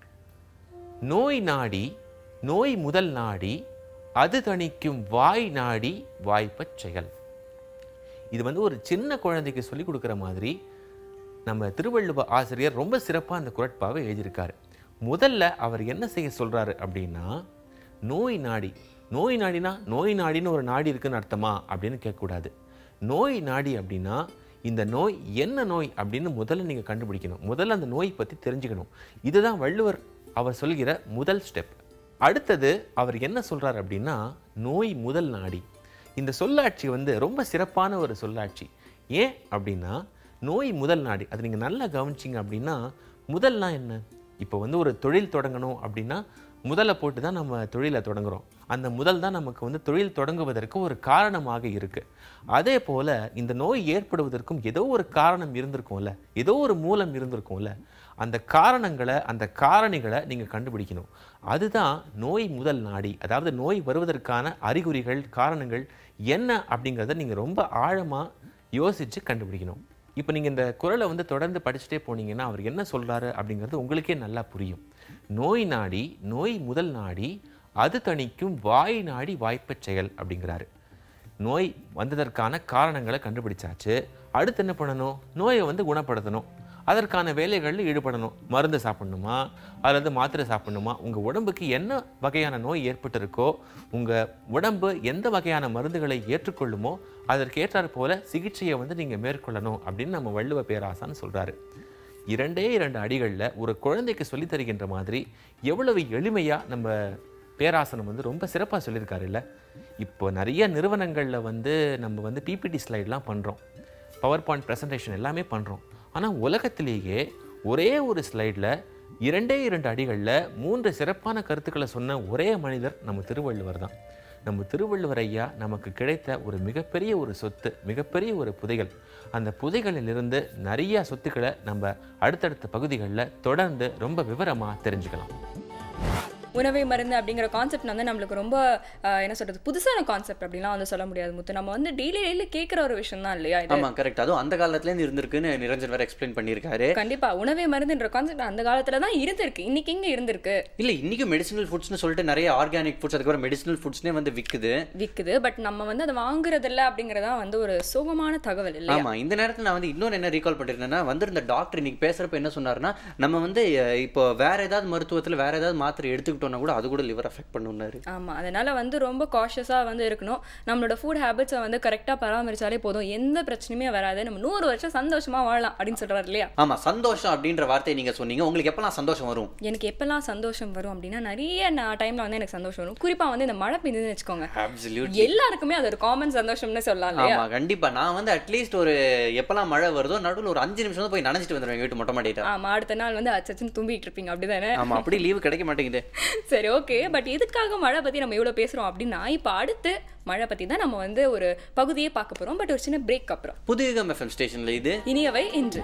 நோய் நாடி நோய் முதல் நாடி அது தணிக்கும் வாய் நாடி வாய்ப்பச் செயல் இது வந்து ஒரு சின்ன குழந்தைக்கு சொல்லி கொடுக்குற மாதிரி நம்ம திருவள்ளுவ ஆசிரியர் ரொம்ப சிறப்பாக அந்த குரட்பாவை எழுதியிருக்காரு முதல்ல அவர் என்ன செய்ய சொல்றாரு அப்படின்னா நோய் நாடி நோய் நாடினா நோய் நாடின்னு ஒரு நாடி இருக்குன்னு அர்த்தமா அப்படின்னு கேட்கக்கூடாது நோய் நாடி அப்படின்னா இந்த நோய் என்ன நோய் அப்படின்னு முதல்ல நீங்கள் கண்டுபிடிக்கணும் முதல்ல அந்த நோய் பற்றி தெரிஞ்சுக்கணும் இதுதான் வள்ளுவர் அவர் சொல்கிற முதல் ஸ்டெப் அடுத்தது அவர் என்ன சொல்றார் அப்படின்னா நோய் முதல் நாடி இந்த சொல்லாட்சி வந்து ரொம்ப சிறப்பான ஒரு சொல்லாட்சி ஏன் அப்படின்னா நோய் முதல் நாடி அது நீங்கள் நல்லா கவனிச்சிங்க அப்படின்னா முதல்னா என்ன இப்போ வந்து ஒரு தொழில் தொடங்கணும் அப்படின்னா முதலை போட்டு தான் நம்ம தொழிலை தொடங்குறோம் அந்த முதல் தான் நமக்கு வந்து தொழில் தொடங்குவதற்கு ஒரு காரணமாக இருக்கு அதே போல இந்த நோய் ஏற்படுவதற்கும் ஏதோ ஒரு காரணம் இருந்திருக்கும்ல ஏதோ ஒரு மூலம் இருந்திருக்கும்ல அந்த காரணங்களை அந்த காரணிகளை நீங்கள் கண்டுபிடிக்கணும் அதுதான் நோய் முதல் நாடி அதாவது நோய் வருவதற்கான அறிகுறிகள் காரணங்கள் என்ன அப்படிங்கிறத நீங்கள் ரொம்ப ஆழமாக யோசித்து கண்டுபிடிக்கணும் இப்போ நீங்கள் இந்த குரலை வந்து தொடர்ந்து படிச்சுட்டே போனீங்கன்னா அவர் என்ன சொல்கிறாரு அப்படிங்கிறது உங்களுக்கே நல்லா புரியும் நோய் நாடி நோய் முதல் நாடி அது தணிக்கும் வாய் நாடி வாய்ப்பச் செயல் அப்படிங்கிறாரு நோய் வந்ததற்கான காரணங்களை கண்டுபிடிச்சாச்சு அடுத்து என்ன பண்ணணும் நோயை வந்து குணப்படுத்தணும் அதற்கான வேலைகளில் ஈடுபடணும் மருந்து சாப்பிடணுமா அல்லது மாத்திரை சாப்பிடணுமா உங்கள் உடம்புக்கு என்ன வகையான நோய் ஏற்பட்டிருக்கோ உங்கள் உடம்பு எந்த வகையான மருந்துகளை ஏற்றுக்கொள்ளுமோ அதற்கேற்றாற் போல சிகிச்சையை வந்து நீங்கள் மேற்கொள்ளணும் அப்படின்னு நம்ம வள்ளுவ பேராசான்னு சொல்கிறாரு இரண்டே இரண்டு அடிகளில் ஒரு குழந்தைக்கு சொல்லித் தருகின்ற மாதிரி எவ்வளவு எளிமையாக நம்ம பேராசனம் வந்து ரொம்ப சிறப்பாக சொல்லியிருக்காரு இல்லை இப்போ நிறைய நிறுவனங்களில் வந்து நம்ம வந்து பிபிடி ஸ்லைட்லாம் பண்ணுறோம் பவர் பாயிண்ட் ப்ரெசன்டேஷன் எல்லாமே பண்ணுறோம் ஆனால் உலகத்திலேயே ஒரே ஒரு ஸ்லைடில் இரண்டே இரண்டு அடிகளில் மூன்று சிறப்பான கருத்துக்களை சொன்ன ஒரே மனிதர் நம்ம திருவள்ளுவர் தான் நம்ம திருவள்ளுவர் ஐயா நமக்கு கிடைத்த ஒரு மிகப்பெரிய ஒரு சொத்து மிகப்பெரிய ஒரு புதைகள் அந்த புதைகளிலிருந்து நிறைய சொத்துக்களை நம்ம அடுத்தடுத்த பகுதிகளில் தொடர்ந்து ரொம்ப விவரமாக தெரிஞ்சுக்கலாம் உணவை மருந்து அப்படிங்கிற கான்செப்ட் வந்து நம்மளுக்கு ரொம்ப ஆஹ், என்ன சொல்றது புதுசான கான்செப்ட் அப்படிலாம் வந்து சொல்ல முடியாது முத்து நம்ம வந்து டெய்லி டெய்லி கேட்குற ஒரு விஷயம் தான் இல்லையா இது ஆமா கரெக்ட் அதுவும் அந்த காலத்துல இருந்து இருந்திருக்குன்னு நிரஞ்சன் வேற எக்ஸ்பிளைன் பண்ணியிருக்காரு கண்டிப்பா உணவே மருந்துன்ற கான்செப்ட் அந்த காலத்துல தான் இருந்திருக்கு இன்னைக்கு எங்க இருந்திருக்கு இல்ல இன்னைக்கும் மெடிசினல் ஃபுட்ஸ்னு சொல்லிட்டு நிறைய ஆர்கானிக் ஃபுட்ஸ் அதுக்கப்புறம் மெடிசினல் ஃபுட்ஸ்னே வந்து விக்குது விக்குது பட் நம்ம வந்து அதை வாங்குறதில்ல அப்படிங்கறதா வந்து ஒரு சோகமான தகவல் இல்லையா ஆமா இந்த நேரத்துல நான் வந்து இன்னொரு என்ன ரீகால் பண்ணிருந்தேன்னா வந்திருந்த டாக்டர் இன்னைக்கு பேசுறப்ப என்ன சொன்னாருன்னா நம்ம வந்து அஹ், இப்போ வேற ஏதாவது மருத்துவத்துல வேற ஏதாவது மாத்திரை எடுத்துக்கிட்டோம்னா கூட அது கூட லிவர் அஃபெக்ட் பண்ணுனாரு ஆமா அதனால வந்து ரொம்ப காஷியஸாக வந்து இருக்கணும் நம்மளோட ஃபுட் ஹேபிட்ஸை வந்து கரெக்டாக பராமரிச்சாலே போதும் எந்த பிரச்சனையுமே வராது நம்ம நூறு வருஷம் சந்தோஷமா வாழலாம் அப்படின்னு சொல்றாரு இல்லையா ஆமா சந்தோஷம் அப்படின்ற வார்த்தையை நீங்க சொன்னீங்க உங்களுக்கு எப்பலாம் சந்தோஷம் வரும் எனக்கு எப்பெல்லாம் சந்தோஷம் வரும் அப்படின்னா நிறைய நான் டைம்ல வந்து எனக்கு சந்தோஷம் வரும் குறிப்பா வந்து இந்த மழை பெய்யுதுன்னு வச்சுக்கோங்க அப்சல்யூட் எல்லாருக்குமே அது ஒரு காமன் சந்தோஷம்னு சொல்லலாம் இல்லையா ஆமா கண்டிப்பா நான் வந்து அட்லீஸ்ட் ஒரு எப்பலாம் மழை வருதோ நடுவுல ஒரு அஞ்சு நிமிஷம் தான் போய் நனைஞ்சிட்டு வந்துடுவேன் வீட்டு மொட்டை மாட்டிட்டா ஆமா அடுத்த நாள் வந்து அச்சச்சுன்னு தும்பிட்டு இருப்பீங்க அப்படிதானே ஆமா அப்படி லீவு கிடைக்க மாட்டேங்குது சரி ஓகே பட் எதுக்காக மழை பத்தி நம்ம இவ்வளவு பேசுறோம் அப்படின்னா இப்போ அடுத்து மழை பத்தி தான் நம்ம வந்து ஒரு பகுதியே பார்க்க போறோம் பட் ஒரு சின்ன பிரேக் அப்புறம் புதுயுகம் எஃப்எம் ஸ்டேஷன்ல இது இனியவை இன்று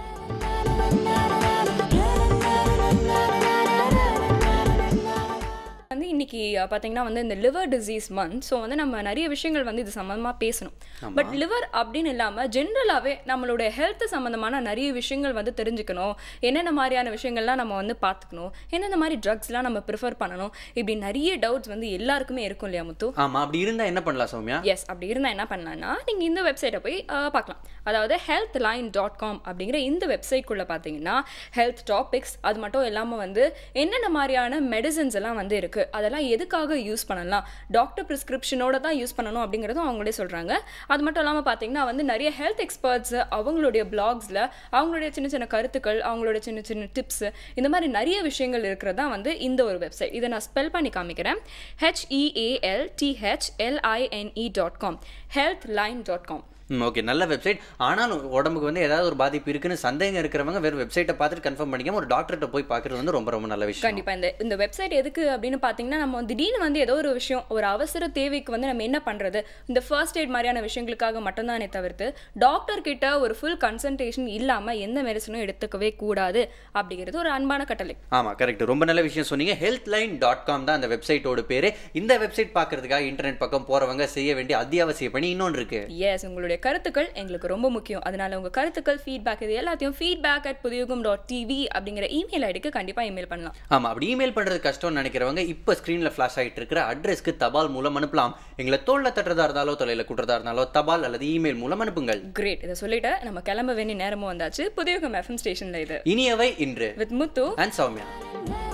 வந்து இன்னைக்கு அஹ், பாத்தீங்கன்னா வந்து இந்த லிவர் டிசீஸ் மந்த் ஸோ வந்து நம்ம நிறைய விஷயங்கள் வந்து இது சம்மந்தமா பேசணும் பட் லிவர் அப்படின்னு இல்லாம ஜென்ரலாவே நம்மளோட ஹெல்த் சம்மந்தமான நிறைய விஷயங்கள் வந்து தெரிஞ்சுக்கணும் என்னென்ன மாதிரியான விஷயங்கள்லாம் நம்ம வந்து பார்த்துக்கணும் என்னென்ன மாதிரி ட்ரக்ஸ்லாம் நம்ம ப்ரிஃபர் பண்ணணும் இப்படி நிறைய டவுட்ஸ் வந்து எல்லாருக்குமே இருக்கும் இல்லையா முத்து ஆமா அப்படி இருந்தா என்ன பண்ணலாம் சௌமியா எஸ் அப்படி இருந்தால் என்ன பண்ணலாம்னா நீங்கள் இந்த வெப்சைட்டை போய் அஹ், பார்க்கலாம் அதாவது ஹெல்த் லைன் டாட் காம் அப்படிங்கிற இந்த வெப்சைட்குள்ளே பார்த்தீங்கன்னா ஹெல்த் டாபிக்ஸ் அது மட்டும் இல்லாமல் வந்து என்னென்ன மாதிரியான மெடிசன்ஸ் எல்லாம் வந்து இருக்குது அதெல்லாம் எதுக்காக யூஸ் பண்ணலாம் டாக்டர் ப்ரிஸ்கிரிப்ஷனோட தான் யூஸ் பண்ணணும் அப்படிங்கிறதும் அவங்களே சொல்கிறாங்க அது மட்டும் இல்லாமல் பார்த்தீங்கன்னா வந்து நிறைய ஹெல்த் எக்ஸ்பர்ட்ஸ் அவங்களுடைய பிளாக்ஸில் அவங்களுடைய சின்ன சின்ன கருத்துக்கள் அவங்களோட சின்ன சின்ன டிப்ஸ் இந்த மாதிரி நிறைய விஷயங்கள் இருக்கிறது தான் வந்து இந்த ஒரு வெப்சைட் இதை நான் ஸ்பெல் பண்ணி காமிக்கிறேன் H E A L T H L I N E dot com healthline dot com okay நல்ல வெப்சைட் ஆனாலும் உடம்புக்கு வந்து ஏதாவது ஒரு பாதிப்பு இருக்குன்னு சந்தேகம் இருக்கிறவங்க வெறும் வெப்சைட்டை பார்த்துட்டு கன்ஃபார்ம் பண்ணிக்காம ஒரு டாக்டர்கிட்ட போய் பார்க்கறது வந்து ரொம்ப ரொம்ப நல்ல விஷயம் கண்டிப்பா இந்த இந்த வெப்சைட் எதுக்கு அப்படின்னு பார்த்தீங்கன்னா நம்ம திடீர்னு வந்து ஏதோ ஒரு விஷயம் ஒரு அவசர தேவைக்கு வந்து நம்ம என்ன பண்றது இந்த ஃபர்ஸ்ட் எய்ட் மாதிரியான விஷயங்களுக்காக மட்டும்தானே தவிர்த்து டாக்டர் கிட்ட ஒரு ஃபுல் கன்சல்டேஷன் இல்லாம எந்த மெடிசனும் எடுத்துக்கவே கூடாது அப்படிங்கிறது ஒரு அன்பான கட்டளை ஆமா கரெக்ட் ரொம்ப நல்ல விஷயம் சொன்னீங்க ஹெல்த் லைன் டாட் காம் தான் அந்த வெப்சைட்டோட பேரு இந்த வெப்சைட் பார்க்கறதுக்காக இன்டர்நெட் பக்கம் போறவங்க செய்ய வேண்டிய அத்தியாவசிய பணி இன்னொன்று இருக்கு எஸ் உங்களுடைய கருத்துக்கள் எங்களுக்கு ரொம்ப முக்கியம் அதனால உங்க கருத்துக்கள் ஃபீட்பேக் இது எல்லாத்தையும் feedback at Puthuyugam dot TV அப்படிங்கிற இமெயில் ஐடிக்கு கண்டிப்பா இமெயில் பண்ணலாம் ஆமா அப்படி இமெயில் பண்றது கஷ்டம்னு நினைக்கிறவங்க இப்போ ஸ்க்ரீன்ல ஃபிளாஷ் ஆயிட்டு இருக்கிற அட்ரஸ்க்கு தபால் மூலம் அனுப்பலாம் எங்களை தோல்ல தட்டுறதா இருந்தாலோ தொலைல குட்டுறதா இருந்தாலோ தபால் அல்லது இமெயில் மூலம் அனுப்புங்கள் கிரேட் இதை சொல்லிட்டு நம்ம கிளம்ப வேண்டிய நேரமும் வந்தாச்சு புதியுகம் எஃப்எம் ஸ்டேஷன்ல இது இனியவை இன்று வித் முத்து அண்ட் சௌமியா